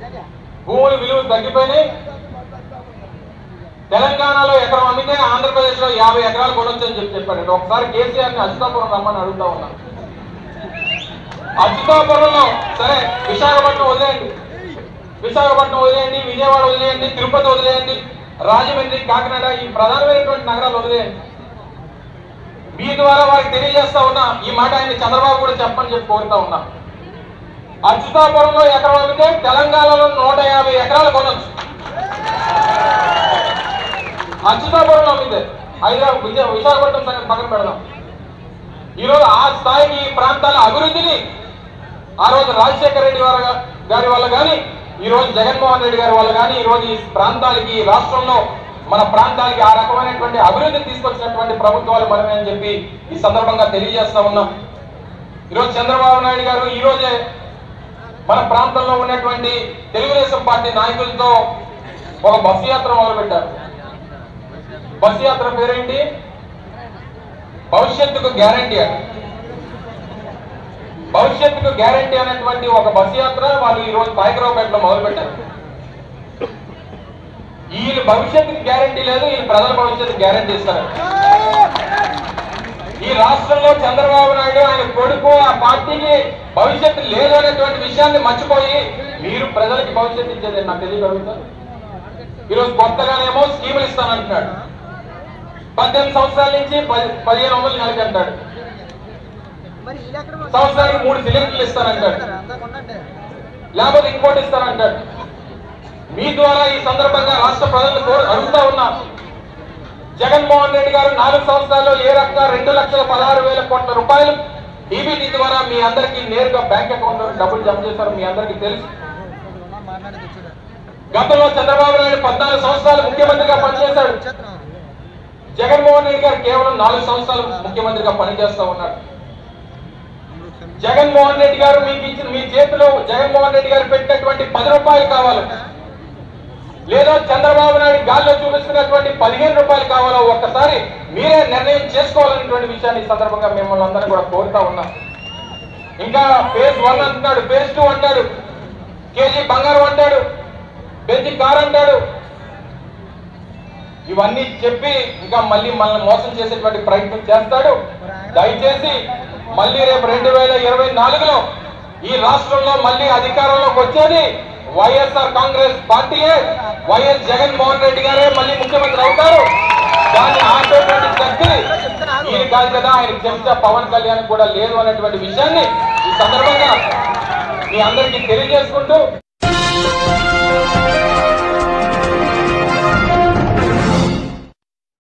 భూముల విలువలు తగ్గిపోయినాయి తెలంగాణలో ఎకరం అమ్మితే ఆంధ్రప్రదేశ్ లో యాభై ఎకరాలు కొనొచ్చు అని చెప్పి చెప్పాడు ఒకసారి కేసీఆర్ ని అచ్యుతాపురం రమ్మని అడుగుతా ఉన్నాను అచ్యుతాపురంలో సరే విశాఖపట్నం వదిలేయండి విశాఖపట్నం వదిలేయండి విజయవాడ వదిలేయండి తిరుపతి వదిలేయండి రాజమండ్రి కాకినాడ ఈ ప్రధానమైనటువంటి నగరాలు వదిలేయండి మీ ద్వారా వారికి తెలియజేస్తా ఉన్నా ఈ మాట ఆయన చంద్రబాబు కూడా చెప్పని చెప్పి కోరుతా ఉన్నా అచ్యుతాపురంలో ఎకరం అమ్మితే తెలంగాణలో నూట యాభై ఎకరాలు కొనొచ్చు అచ్యుతాపురంలో అమ్మితే హైదరాబాద్ విజయ విశాఖపట్నం సంగతి పక్కన పెడదాం ఈరోజు ఆ స్థాయికి ఈ ప్రాంతాల అభివృద్ధిని ఆ రోజు రాజశేఖర రెడ్డి వారి గారి వల్ల కానీ ఈ రోజు జగన్మోహన్ రెడ్డి గారి వల్ల కానీ ఈ రోజు ఈ ప్రాంతాలకి ఈ రాష్ట్రంలో మన ప్రాంతాలకి ఆ రకమైనటువంటి అభివృద్ధి తీసుకొచ్చినటువంటి ప్రభుత్వాలు మనమే అని చెప్పి ఈ సందర్భంగా తెలియజేస్తా ఉన్నాం ఈరోజు చంద్రబాబు నాయుడు గారు ఈ రోజే మన ప్రాంతంలో ఉన్నటువంటి తెలుగుదేశం పార్టీ నాయకులతో ఒక బస్సు యాత్ర మొదలుపెట్టారు బస్సు యాత్ర పేరేంటి భవిష్యత్తుకు గ్యారంటీ అని భవిష్యత్తుకు గ్యారంటీ అనేటువంటి ఒక బస్సు యాత్ర వాళ్ళు ఈ రోజు పాయకరావుపేటలో మొదలుపెట్టారు ఈయన భవిష్యత్తుకి గ్యారంటీ లేదు ఈయన ప్రజల భవిష్యత్తు గ్యారంటీ ఇస్తారు ఈ రాష్ట్రంలో చంద్రబాబు నాయుడు ఆయన కొడుకు ఆ పార్టీకి భవిష్యత్తు లేదు అనేటువంటి విషయాన్ని మర్చిపోయి మీరు ప్రజలకి భవిష్యత్తు ఇచ్చేది నాకు తెలియగలుగుతారు ఈరోజు కొత్తగానేమో స్కీములు ఇస్తానంటున్నాడు పద్దెనిమిది సంవత్సరాల నుంచి పది పదిహేను వందలు నెలకి అంటాడు మరి వీళ్ళు ఎక్కడ మరి- సంవత్సరానికి మూడు సిలిండర్లు ఇస్తానంటాడు అంతా కొనండి. లేకపోతే ఇంకోటి ఇస్తానంటాడు మీ ద్వారా ఈ సందర్భంగా రాష్ట్ర ప్రజలు కోరు- అడుగుతా ఉన్నా జగన్మోహన్ రెడ్డి గారు నాలుగు సంవత్సరాల్లో ఏ రకంగా రెండు లక్షల పదహారు వేల కోట్ల రూపాయలు ఈబీటీ ద్వారా మీ అందరికీ నేరుగా బ్యాంక్ అకౌంట్ లో డబ్బులు జమ చేశారు మీ అందరికీ తెలుసు ఉన్నా మాట్లాడేది చూడు. గతంలో చంద్రబాబు నాయుడు పద్నాలుగు సంవత్సరాలు ముఖ్యమంత్రిగా పనిచేశాడు వచ్చేస్తున్నాం. జగన్మోహన్ రెడ్డి గారు కేవలం నాలుగు సంవత్సరాలు ముఖ్యమంత్రిగా పనిచేస్తూ ఉన్నాడు జగన్మోహన్ రెడ్డి గారు మీకు ఇచ్చిన మీ చేతిలో జగన్మోహన్ రెడ్డి గారు పెట్టినటువంటి పది రూపాయలు కావాలి లేదా చంద్రబాబు నాయుడు గాల్లో చూపిస్తున్నటువంటి పదిహేను రూపాయలు కావాలో ఒక్కసారి మీరే నిర్ణయం చేసుకోవాలనేటువంటి విషయాన్ని ఈ సందర్భంగా మిమ్మల్ని అందరినీ కూడా కోరుతా ఉన్నాం ఇంకా ఫేజ్ వన్ అంటున్నాడు ఫేజ్ టూ అంటాడు కేజీ బంగారం అంటాడు బెంజి కార్ అంటాడు ఇవన్నీ చెప్పి ఇంకా మళ్ళీ మనల్ని మోసం చేసేటువంటి ప్రయత్నం చేస్తాడు దయచేసి మళ్ళీ రేపు రెండు వేల ఇరవై నాలుగులో ఈ రాష్ట్రంలో మళ్ళీ అధికారంలోకి వచ్చేది వైఎస్ఆర్ కాంగ్రెస్ పార్టీయే వైఎస్ జగన్మోహన్ రెడ్డి గారే మళ్ళీ ముఖ్యమంత్రి అవుతారు దాన్ని ఆపేటువంటి శక్తి ఈయన కాదు కదా ఆయన చెంచా పవన్ కళ్యాణ్ కూడా లేదు అనేటువంటి విషయాన్ని ఈ సందర్భంగా మీ అందరికీ తెలియజేసుకుంటూ